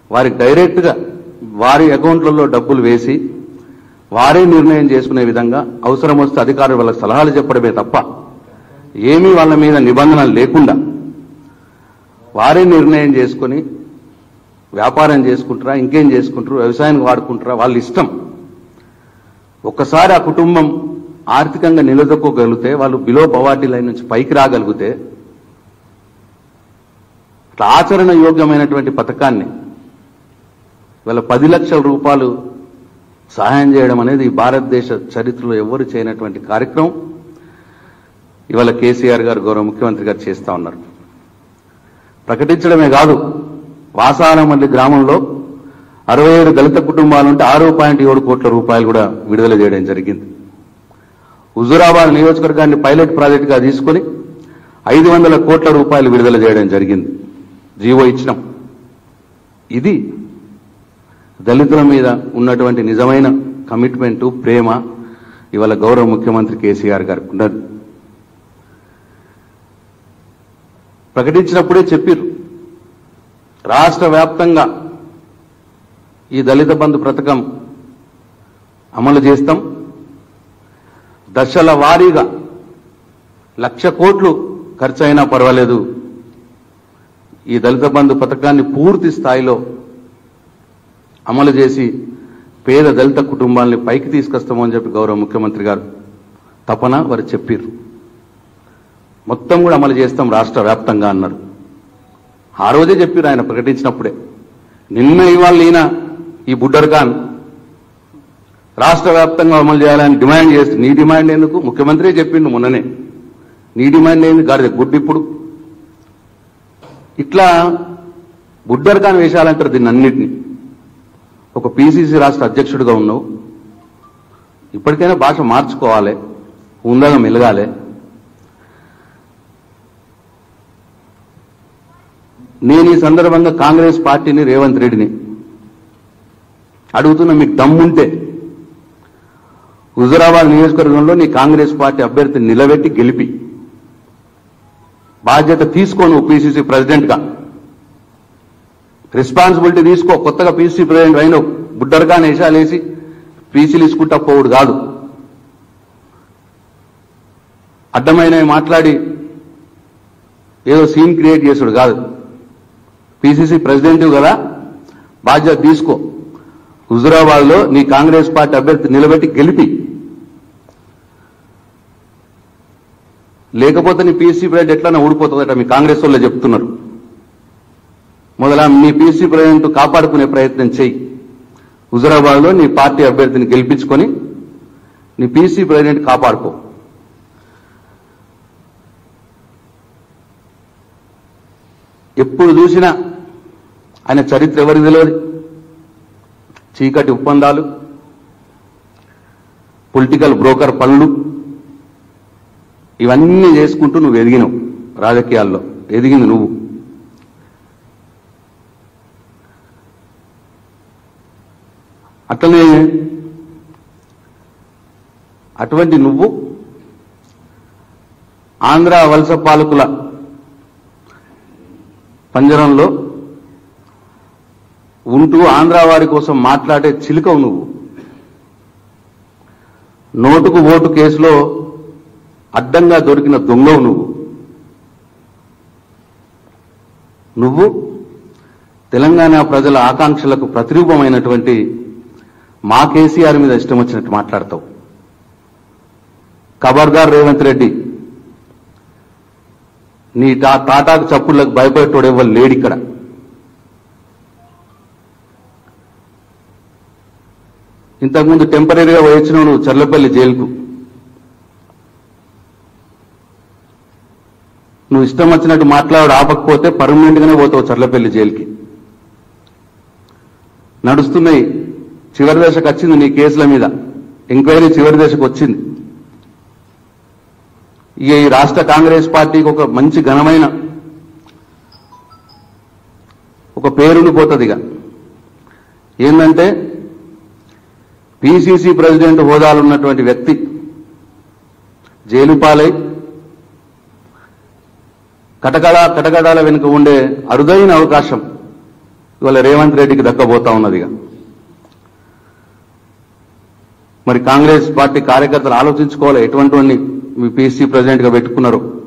వారికి డైరెక్ట్గా వారి అకౌంట్లలో డబ్బులు వేసి వారే నిర్ణయం చేసుకునే విధంగా అవసరం వస్తే అధికారులు వాళ్ళకి సలహాలు చెప్పడమే తప్ప ఏమీ వాళ్ళ మీద నిబంధనలు లేకుండా వారే నిర్ణయం చేసుకొని వ్యాపారం చేసుకుంటారా ఇంకేం చేసుకుంటారు వ్యవసాయానికి వాడుకుంటారా వాళ్ళ ఇష్టం ఒక్కసారి ఆ కుటుంబం ఆర్థికంగా నిలదొక్కోగలిగితే వాళ్ళు బిలో పవార్టీ లైన్ నుంచి పైకి రాగలిగితే అట్లా ఆచరణ యోగ్యమైనటువంటి పథకాన్ని ఇవాళ పది లక్షల రూపాయలు సహాయం చేయడం అనేది ఈ భారతదేశ చరిత్రలో ఎవరు చేయనటువంటి కార్యక్రమం ఇవాళ కేసీఆర్ గారు గౌరవ ముఖ్యమంత్రి గారు చేస్తా ఉన్నారు ప్రకటించడమే కాదు వాసానమల్లి గ్రామంలో అరవై ఏడు దళిత కుటుంబాలు ఉంటే ఆరు పాయింట్ ఏడు కోట్ల రూపాయలు కూడా విడుదల చేయడం జరిగింది హుజురాబాద్ నియోజకవర్గాన్ని పైలట్ ప్రాజెక్టుగా తీసుకొని ఐదు వందల కోట్ల రూపాయలు విడుదల చేయడం జరిగింది జీవో ఇచ్చినాం ఇది దళితుల మీద ఉన్నటువంటి నిజమైన కమిట్మెంటు ప్రేమ ఇవాళ గౌరవ ముఖ్యమంత్రి కేసీఆర్ గారికి ఉన్నది ప్రకటించినప్పుడే చెప్పారు రాష్ట్ర వ్యాప్తంగా ఈ దళిత బంధు పథకం అమలు చేస్తాం దశల వారీగా లక్ష కోట్లు ఖర్చు అయినా పర్వాలేదు ఈ దళిత బంధు పథకాన్ని పూర్తి స్థాయిలో అమలు చేసి పేద దళిత కుటుంబాలని పైకి తీసుకొస్తామని చెప్పి గౌరవ ముఖ్యమంత్రి గారు తపన వారు చెప్పారు మొత్తం కూడా అమలు చేస్తాం రాష్ట్ర వ్యాప్తంగా అన్నారు ఆ రోజే చెప్పారు ఆయన ప్రకటించినప్పుడే నిన్న ఇవాళ ఈయన ఈ బుడ్డర్ ఖాన్ రాష్ట్ర వ్యాప్తంగా అమలు చేయాలని డిమాండ్ చేస్తుంది నీ డిమాండ్ ఎందుకు ముఖ్యమంత్రి చెప్పిండు మొన్ననే నీ డిమాండ్ ఏంది గాడిద గుడ్డు ఇప్పుడు ఇట్లా బుడ్డర్ ఖాన్ వేషాలంటారు దీన్ని అన్నిటిని ఒక పీసీసీ రాష్ట్ర అధ్యక్షుడిగా ఉన్నావు ఇప్పటికైనా భాష మార్చుకోవాలి ఉందగా మెలగాలి నేను ఈ సందర్భంగా కాంగ్రెస్ పార్టీని రేవంత్ రెడ్డిని అడుగుతున్న మీకు దమ్ముంటే హుజురాబాద్ నియోజకవర్గంలో నీ కాంగ్రెస్ పార్టీ అభ్యర్థిని నిలబెట్టి గెలిపి బాధ్యత తీసుకో నువ్వు పీసీసీ ప్రెసిడెంట్గా రెస్పాన్సిబిలిటీ తీసుకో కొత్తగా పీసీ ప్రెసిడెంట్ అయిన బుడ్డర్గా వేసి పీసీలు ఇసుకుంటా పోవుడు కాదు అడ్డమైనవి మాట్లాడి ఏదో సీన్ క్రియేట్ చేసుడు కాదు పీసీసీ ప్రెసిడెంట్ కదా బాధ్యత తీసుకో హుజురాబాద్ లో నీ కాంగ్రెస్ పార్టీ అభ్యర్థి నిలబెట్టి గెలిపి లేకపోతే నీ పీసీ ప్రెసిడెంట్ ఎట్లన్నా ఊడిపోతుందట మీ కాంగ్రెస్ వాళ్ళు చెప్తున్నారు మొదల నీ పీసీ ప్రెసిడెంట్ కాపాడుకునే ప్రయత్నం చేయి హుజురాబాద్ లో నీ పార్టీ అభ్యర్థిని గెలిపించుకొని నీ పీసీ ప్రెసిడెంట్ కాపాడుకో ఎప్పుడు చూసినా ఆయన చరిత్ర ఎవరికి తెలియదు చీకటి ఒప్పందాలు పొలిటికల్ బ్రోకర్ పనులు ఇవన్నీ చేసుకుంటూ నువ్వు ఎదిగినావు రాజకీయాల్లో ఎదిగింది నువ్వు అట్లనే అటువంటి నువ్వు ఆంధ్ర వలస పాలకుల పంజరంలో ఉంటూ ఆంధ్ర వారి కోసం మాట్లాడే చిలుకవు నువ్వు నోటుకు ఓటు కేసులో అడ్డంగా దొరికిన దొంగవు నువ్వు నువ్వు తెలంగాణ ప్రజల ఆకాంక్షలకు ప్రతిరూపమైనటువంటి మా కేసీఆర్ మీద ఇష్టం వచ్చినట్టు మాట్లాడతావు ఖబర్దార్ రేవంత్ రెడ్డి నీ టా టాటాకు చప్పుళ్ళకు భయపడేటోడు ఎవరు లేడు ఇక్కడ ఇంతకుముందు టెంపరీగా వచ్చిన నువ్వు చర్లపల్లి జైలుకు నువ్వు ఇష్టం వచ్చినట్టు మాట్లాడు ఆపకపోతే పర్మనెంట్ గానే పోతావు చర్లపల్లి జైలుకి నడుస్తున్నాయి చివరి దశకు వచ్చింది నీ కేసుల మీద ఎంక్వైరీ చివరి దశకు వచ్చింది ఇక ఈ రాష్ట్ర కాంగ్రెస్ పార్టీకి ఒక మంచి ఘనమైన ఒక పేరుని పోతుంది ఇక ఏంటంటే పిసిసి ప్రెసిడెంట్ హోదాలో ఉన్నటువంటి వ్యక్తి జైలు పాలై కటకడ కటకడాల వెనుక ఉండే అరుదైన అవకాశం ఇవాళ రేవంత్ రెడ్డికి దక్కబోతా ఉన్నదిగా మరి కాంగ్రెస్ పార్టీ కార్యకర్తలు ఆలోచించుకోవాలి ఎటువంటి వాడిని మీ పీసీ ప్రెసిడెంట్ గా పెట్టుకున్నారు